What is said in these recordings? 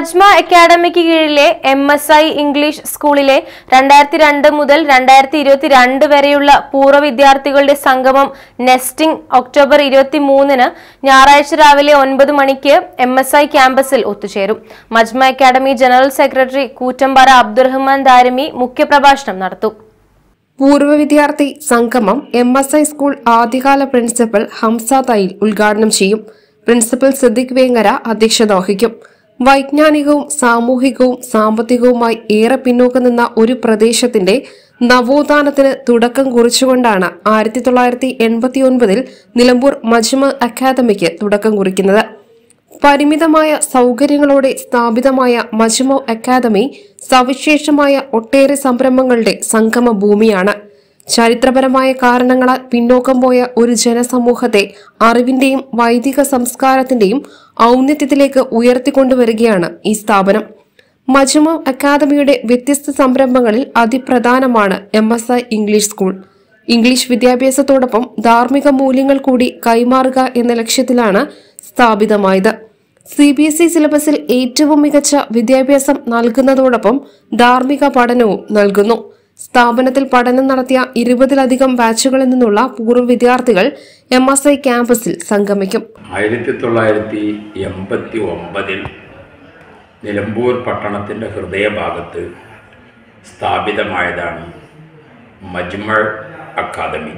മജ്മ അക്കാദമിക്ക് കീഴിലെ M S I English സ്കൂളിലെ രണ്ടായിരത്തി രണ്ട് മുതൽ രണ്ടായിരത്തി ഇരുപത്തിരണ്ട് വരെയുള്ള പൂർവ്വ വിദ്യാർത്ഥികളുടെ സംഗമം നെസ്റ്റിംഗ് ഒക്ടോബർ ഇരുപത്തി മൂന്നിന് ഞായറാഴ്ച രാവിലെ ഒൻപത് മണിക്ക് എം എസ് ഐ ക്യാമ്പസിൽ ഒത്തുചേരും Majma academy general secretary Koottampara Abdurahman Darimi മുഖ്യപ്രഭാഷണം നടത്തും പൂർവ്വ വിദ്യാർത്ഥി സംഗമം എം എസ് ഐ സ്കൂൾ ആദ്യകാല പ്രിൻസിപ്പൽ ഹംസ തൈൽ ഉദ്ഘാടനം ചെയ്യും പ്രിൻസിപ്പൽ സിദ്ദിഖ് വേങ്ങര അധ്യക്ഷത വഹിക്കും വൈജ്ഞാനികവും സാമൂഹികവും സാമ്പത്തികവുമായി ഏറെ പിന്നോക്കം നിന്ന ഒരു പ്രദേശത്തിന്റെ നവോത്ഥാനത്തിന് തുടക്കം കുറിച്ചുകൊണ്ടാണ് ആയിരത്തി തൊള്ളായിരത്തി എൺപത്തി ഒൻപതിൽ നിലമ്പൂർ മജ്മ അക്കാദമിക്ക് തുടക്കം കുറിക്കുന്നത് പരിമിതമായ സൗകര്യങ്ങളോടെ സ്ഥാപിതമായ മജ്മു അക്കാദമി സവിശേഷമായ ഒട്ടേറെ സംരംഭങ്ങളുടെ സംഗമ ഭൂമിയാണ് ചരിത്രപരമായ കാരണങ്ങളാൽ പിന്നോക്കം പോയ ഒരു ജനസമൂഹത്തെ അറിവിന്റെയും വൈദിക സംസ്കാരത്തിന്റെയും ഔന്നത്യത്തിലേക്ക് ഉയർത്തിക്കൊണ്ടുവരികയാണ് ഈ സ്ഥാപനം മജ്മു അക്കാദമിയുടെ വ്യത്യസ്ത സംരംഭങ്ങളിൽ അതിപ്രധാനമാണ് M S I English school English വിദ്യാഭ്യാസത്തോടൊപ്പം ധാർമ്മിക മൂല്യങ്ങൾ കൂടി കൈമാറുക എന്ന ലക്ഷ്യത്തിലാണ് സ്ഥാപിതമായത് സി ബി എസ് ഇ സിലബസിൽ ഏറ്റവും മികച്ച വിദ്യാഭ്യാസം നൽകുന്നതോടൊപ്പം ധാർമ്മിക പഠനവും നൽകുന്നു സ്ഥാപനത്തിൽ പഠനം നടത്തിയ ഇരുപതിലധികം ബാച്ചുകളിൽ നിന്നുള്ള പൂർവ്വ വിദ്യാർത്ഥികൾ എം എസ് ഐ ക്യാമ്പസിൽ സംഗമിക്കും ആയിരത്തി തൊള്ളായിരത്തി എൺപത്തി ഒമ്പതിൽ നിലമ്പൂർ പട്ടണത്തിൻ്റെ ഹൃദയഭാഗത്ത് സ്ഥാപിതമായതാണ് Majmal academy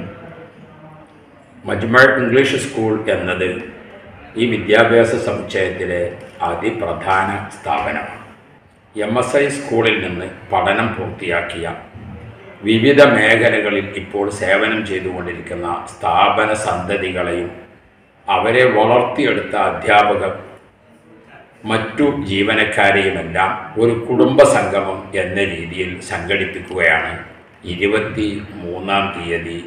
Majmal English school എന്നത് ഈ വിദ്യാഭ്യാസ സമുച്ചയത്തിലെ അതിപ്രധാന സ്ഥാപനമാണ് എം എസ് ഐ സ്കൂളിൽ നിന്ന് പഠനം പൂർത്തിയാക്കിയ വിവിധ മേഖലകളിൽ ഇപ്പോൾ സേവനം ചെയ്തുകൊണ്ടിരിക്കുന്ന സ്ഥാപന സന്തതികളെയും അവരെ വളർത്തിയെടുത്ത അധ്യാപകർ മറ്റു ജീവനക്കാരെയുമെല്ലാം ഒരു കുടുംബ സംഗമം എന്ന രീതിയിൽ സംഘടിപ്പിക്കുകയാണ് ഇരുപത്തി മൂന്നാം തീയതി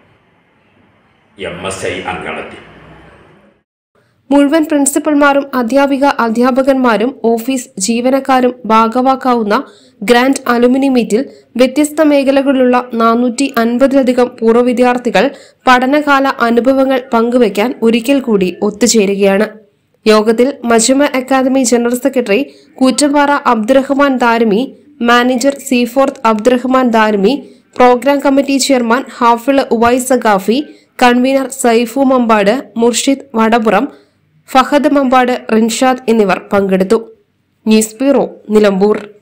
എം എസ് ഐ അങ്കണത്തിൽ മുഴുവൻ പ്രിൻസിപ്പൽമാരും അധ്യാപിക അധ്യാപകന്മാരും ഓഫീസ് ജീവനക്കാരും ഭാഗവാക്കാവുന്ന ഗ്രാൻഡ് അലുമിനി മീറ്റിൽ വ്യത്യസ്ത മേഖലകളിലുള്ള നാനൂറ്റി അൻപതിലധികം പൂർവ്വ വിദ്യാർത്ഥികൾ പഠനകാല അനുഭവങ്ങൾ പങ്കുവയ്ക്കാൻ ഒരിക്കൽ കൂടി ഒത്തുചേരുകയാണ് യോഗത്തിൽ Majuma academy general secretary Koottampara Abdurahman Darimi manager സീഫോർത്ത് Abdurahman Darimi program committee chairman Hafiz Uvais Ghafi convener Saifu Mambad Murshid Vadapuram Fahad Mambad Rinshad എന്നിവർ പങ്കെടുത്തു ന്യൂസ് ബ്യൂറോ നിലമ്പൂർ